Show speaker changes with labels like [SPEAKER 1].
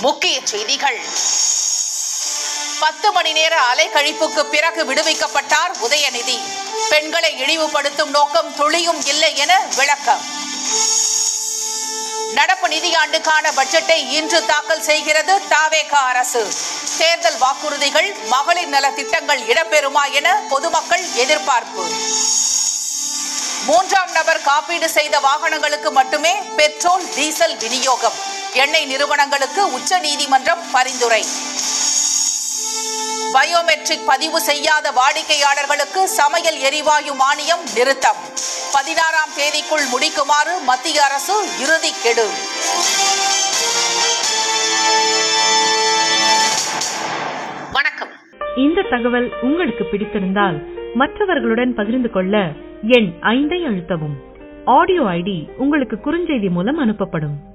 [SPEAKER 1] முக்கிய செய்திகள் பத்து மணி நேர அலைக்கழிப்புக்கு பிறகு விடுவிக்கப்பட்டார் உதயநிதி பெண்களை இழிவுபடுத்தும் நோக்கம் துளியும் இல்லை என விளக்கம் நடப்பு நிதியாண்டுக்கான பட்ஜெட்டை இன்று தாக்கல் செய்கிறது தாவேகா அரசு தேர்தல் வாக்குறுதிகள் மகளிர் நல திட்டங்கள் இடம்பெறுமா என பொதுமக்கள் எதிர்பார்ப்பு மூன்றாம் நபர் காப்பீடு செய்த வாகனங்களுக்கு மட்டுமே பெட்ரோல் டீசல் விநியோகம் எண்ணெய் நிறுவனங்களுக்கு உச்சநீதிமன்றம் பரிந்துரை பயோமெட்ரிக் பதிவு செய்யாத வாடிக்கையாளர்களுக்கு சமையல் எரிவாயு மானியம் நிறுத்தம் பதினாறாம் தேதிக்குள் முடிக்குமாறு மத்திய அரசு இறுதி கெடு வணக்கம்
[SPEAKER 2] இந்த தகவல் உங்களுக்கு பிடித்திருந்தால் மற்றவர்களுடன் பகிர்ந்து கொள்ள எண் ஐந்தை அழுத்தவும் ஆடியோ ஐடி உங்களுக்கு குறுஞ்செய்தி மூலம் அனுப்பப்படும்